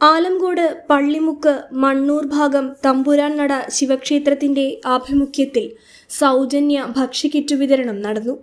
ആലങ്കോട് പള്ളിമുക്ക് മണ്ണൂർ ഭാഗം തമ്പുരാൻ നട ശിവക്ഷേത്രത്തിന്റെ ആഭിമുഖ്യത്തിൽ സൗജന്യ ഭക്ഷ്യക്കിറ്റ് വിതരണം നടന്നു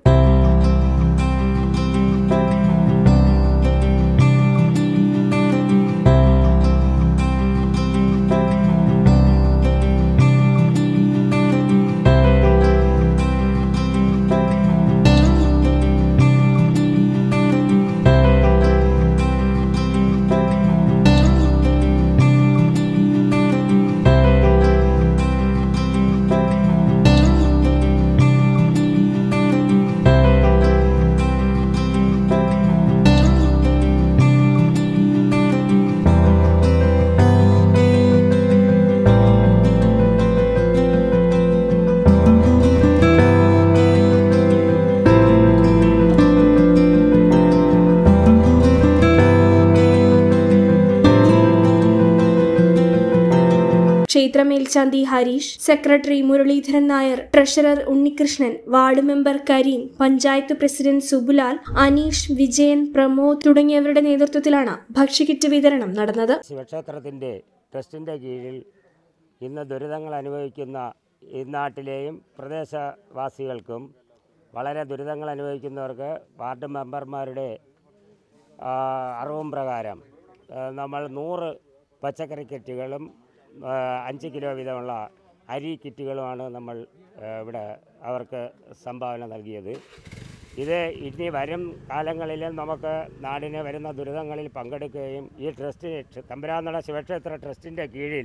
ക്ഷേത്ര മേൽശാന്തി Harish secretary Muraleedharan Nair treasurer Unnikrishnan ward member Kareem panchayat president Subulal Aneesh Vijayan Pramod തുടങ്ങിയവരുടെ നേതൃത്വത്തിലാണ് ഭക്ഷ്യക്കിറ്റ് വിതരണം നടന്നത് ശിവക്ഷേത്രത്തിൻ്റെ ട്രസ്റ്റിൻ്റെ കീഴിൽ ഇന്ന് ദുരിതങ്ങൾ അനുഭവിക്കുന്ന ഈ നാട്ടിലെയും പ്രദേശവാസികൾക്കും വളരെ ദുരിതങ്ങൾ അനുഭവിക്കുന്നവർക്ക് വാർഡ് മെമ്പർമാരുടെ ആ, അറിവും പ്രകാരം ആ, നമ്മൾ നൂറ് പച്ചക്കറി കിറ്റുകളും ആ, അഞ്ച് കിലോ വീതമുള്ള അരി കിറ്റുകളുമാണ് നമ്മൾ ആ, ഇവിടെ അവർക്ക് സംഭാവന നൽകിയത് ഇത് ഇനി വരും കാലങ്ങളിൽ നമുക്ക് നാടിന് വരുന്ന ദുരിതങ്ങളിൽ പങ്കെടുക്കുകയും ഈ ട്രസ്റ്റ് തമ്പരാനട ശിവക്ഷേത്ര ട്രസ്റ്റിൻ്റെ കീഴിൽ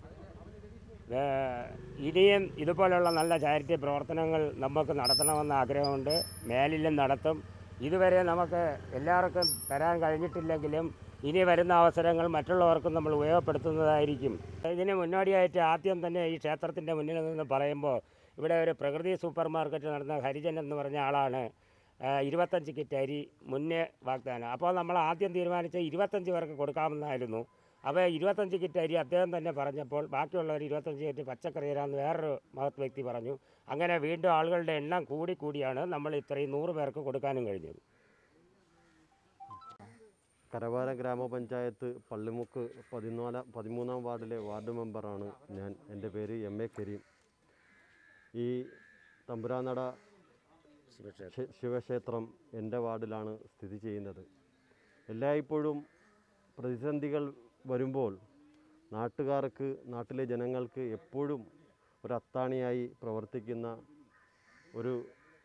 ഏഹ് ഇനിയും ഇതുപോലുള്ള നല്ല ചാരിറ്റി പ്രവർത്തനങ്ങൾ നമുക്ക് നടത്തണമെന്ന് ആഗ്രഹമുണ്ട് മേലിലും നടത്തും ഇതുവരെ നമുക്ക് എല്ലാവർക്കും തരാൻ കഴിഞ്ഞിട്ടില്ലെങ്കിലും ഇനി വരുന്ന അവസരങ്ങൾ മറ്റുള്ളവർക്കും നമ്മൾ ഉപയോഗപ്പെടുത്തുന്നതായിരിക്കും ഇതിന് മുന്നോടിയായിട്ട് ആദ്യം തന്നെ ഈ ക്ഷേത്രത്തിൻ്റെ മുന്നിൽ നിന്ന് പറയുമ്പോൾ ഇവിടെ ഒരു പ്രകൃതി സൂപ്പർ മാർക്കറ്റ് നടന്ന ഹരിജൻ എന്ന് പറഞ്ഞ ആളാണ് ഏഹ് ഇരുപത്തഞ്ച് കിറ്റ് അരി മുന്നേ വാഗ്ദാനം അപ്പോൾ നമ്മൾ ആദ്യം തീരുമാനിച്ച ഇരുപത്തഞ്ച് പേർക്ക് കൊടുക്കാമെന്നായിരുന്നു അപ്പോൾ ഇരുപത്തഞ്ച് കിറ്റ് അരി അദ്ദേഹം തന്നെ പറഞ്ഞപ്പോൾ ബാക്കിയുള്ളവർ ഇരുപത്തഞ്ച് കിറ്റ് പച്ചക്കറി തരാമെന്ന് വേറൊരു മഹത് വ്യക്തി പറഞ്ഞു അങ്ങനെ വീണ്ടും ആളുകളുടെ എണ്ണം കൂടി കൂടിയാണ് നമ്മൾ ഇത്രയും നൂറ് പേർക്ക് കൊടുക്കാനും കഴിഞ്ഞത് കരവാര ഗ്രാമപഞ്ചായത്ത് പള്ളിമുക്ക് പതിനാലാം പതിമൂന്നാം വാർഡിലെ വാർഡ് മെമ്പറാണ് ഞാൻ എൻ്റെ പേര് എം എ കരീം ഈ തമ്പുരാനട ശി- ശിവക്ഷേത്രം എൻ്റെ വാർഡിലാണ് സ്ഥിതി ചെയ്യുന്നത് എല്ലായ്പ്പോഴും പ്രതിസന്ധികൾ വരുമ്പോൾ നാട്ടുകാർക്ക് നാട്ടിലെ ജനങ്ങൾക്ക് എപ്പോഴും ഒരു അത്താണിയായി പ്രവർത്തിക്കുന്ന ഒരു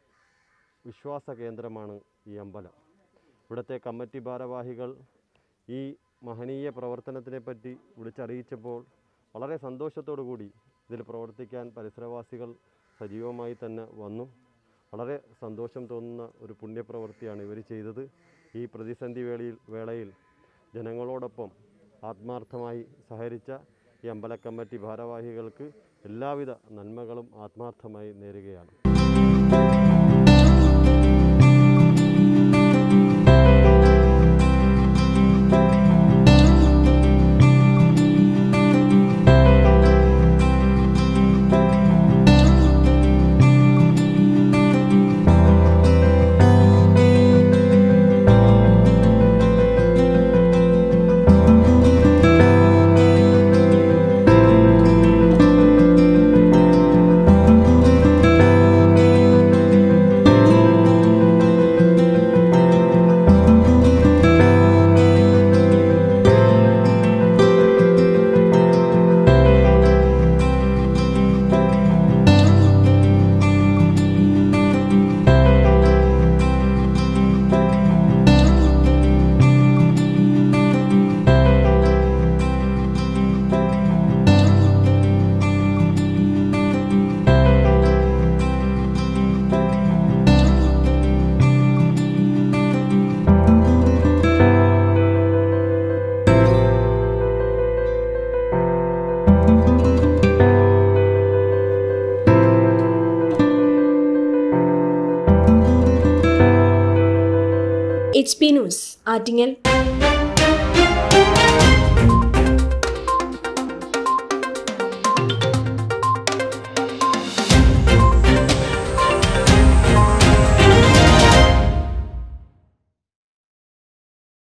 വിശ്വാസ കേന്ദ്രമാണ് ഈ അമ്പലം ഇവിടുത്തെ കമ്മിറ്റി ഭാരവാഹികൾ ഈ മഹനീയ പ്രവർത്തനത്തിനെ പറ്റി വിളിച്ചറിയിച്ചപ്പോൾ വളരെ സന്തോഷത്തോടു കൂടി ഇതിൽ പ്രവർത്തിക്കാൻ പരിസരവാസികൾ സജീവമായി തന്നെ വന്നു വളരെ സന്തോഷം തോന്നുന്ന ഒരു പുണ്യപ്രവൃത്തിയാണ് ഇവർ ചെയ്തത് ഈ പ്രതിസന്ധി വേളയിൽ വേളയിൽ ജനങ്ങളോടൊപ്പം ആത്മാർത്ഥമായി സഹകരിച്ച ഈ അമ്പല കമ്മിറ്റി ഭാരവാഹികൾക്ക് എല്ലാവിധ നന്മകളും ആത്മാർത്ഥമായി നേരുകയാണ് എച്ച് പി ന്യൂസ് ആറ്റിങ്ങൽ